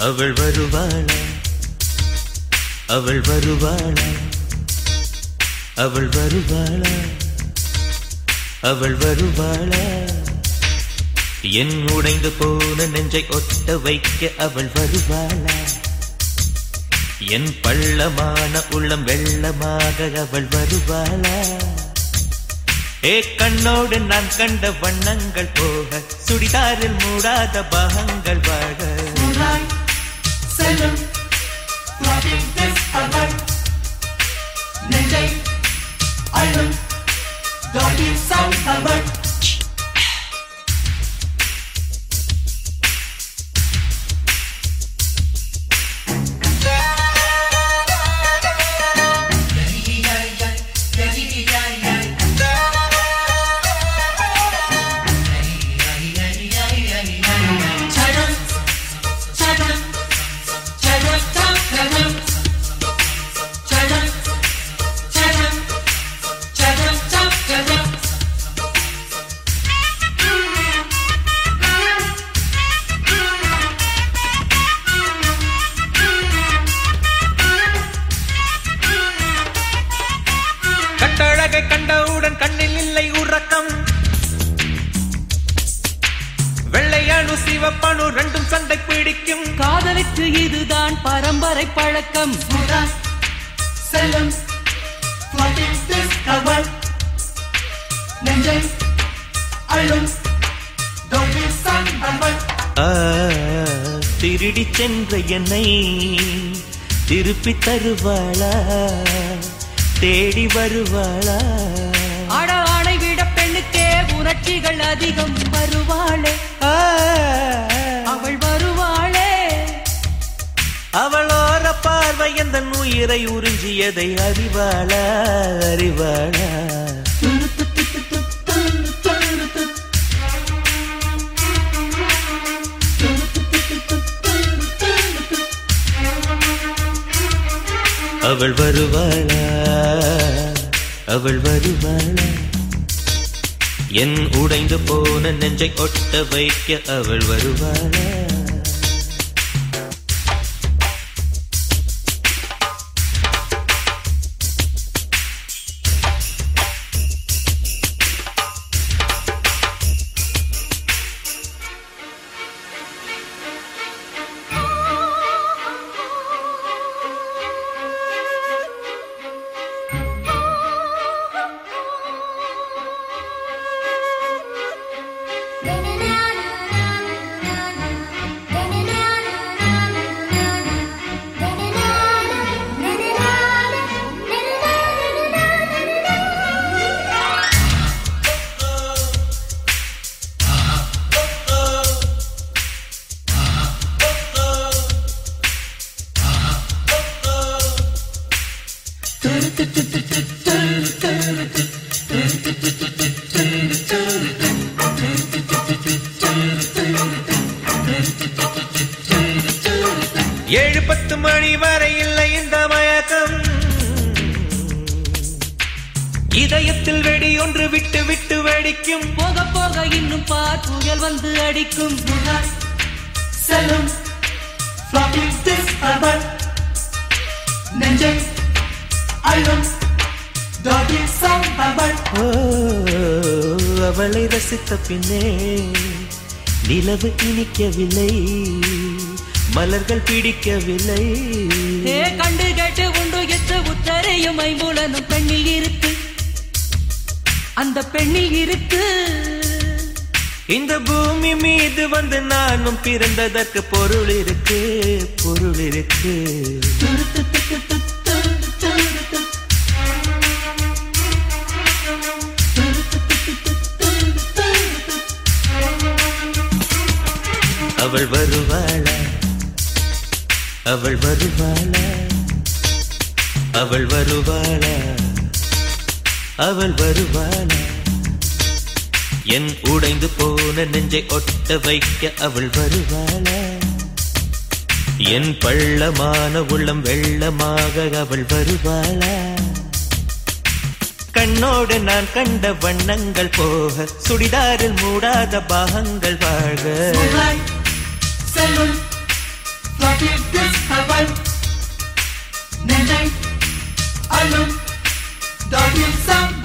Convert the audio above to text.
அவள் வருவாளா அவள் வருவாளா அவள் வருவாளா அவள் வருவாளா என் உடைந்து போன நெஞ்சை ஒட்ட வைக்க அவள் வருவாளா என் பள்ளமான உள்ளம் வெள்ளமாக அவள் வருவாளா ஏ கண்ணோடு நான் கண்ட வண்ணங்கள் போக சுடிதாரில் மூடாத பாகங்கள் வாழ Moonlight, செல்லும் floating this away. நெஞ்சை அழும் doggy sound away. Chadam, chadam, chadam, tam, chadam. Chadam, chadam, chadam, tam, chadam. கட்டழகை கண்டவுடன் கண்ணில் இல்லை உறக்கம் வெள்ளையணு சிவப்பணு ரெண்டும் சண்டை பிடிக்கும் காதலுக்கு இதுதான் பரம்பரை பழக்கம் Moonlight, செல்லும் floating this away. நெஞ்சை அழும் doggy sound away. ஆ, திருடி சென்ற என்னை திருப்பி தருவாளா தேடி வருவாளா ஆட ஆணை விட பெண்ணுக்கே உணர்ச்சிகள் அதிகம் வருவாளே ஆ, அவள் வருவாளே அவளோர பார்வை எந்த உயிரை உறிஞ்சியதை அறிவாளா அறிவாளா அவள் வருவாளா அவள் வருவாளா என் உடைந்து போன நெஞ்சை ஒட்ட வைக்க அவள் வருவாளா ஏழு பத்து மணி வரை இல்லை இந்த மயக்கம் இதயத்தில் வெடி ஒன்று விட்டு விட்டு வெடிக்கும் போக போக இன்னும் பார் புயல் வந்து அடிக்கும் Moonlight, செல்லும் floating this away. நெஞ்சை அழும் doggy sound away. ஓ, அவளை ரசித்த பின்னே நிலவு இனிக்கவில்லை மலர்கள் பிடிக்கவில்லை ஏ கண்டு கேட்டு உண்டு எத்து உத்தரையும் ஐம்புலனும் பெண்ணில் இருக்கு அந்த பெண்ணில் இருக்கு இந்த பூமி மீது வந்து நானும் பிறந்ததற்கு பொருள் இருக்கு பொருள் இருக்கு அவள் வருவாளா அவள் வருவாளா அவள் வருவாளா அவள் வருவாளா என் உடைந்து போன நெஞ்சை ஒட்ட வைக்க அவள் வருவாளா என் பள்ளமான உள்ளம் வெள்ளமாக அவள் வருவாளா கண்ணோடு நான் கண்ட வண்ணங்கள் போக சுடிதாரில் மூடாத பாகங்கள் வாழ Moonlight, செல்லும் Flirting this heaven நெஞ்சை அள்ளும் டாட்டில் சம்பவம்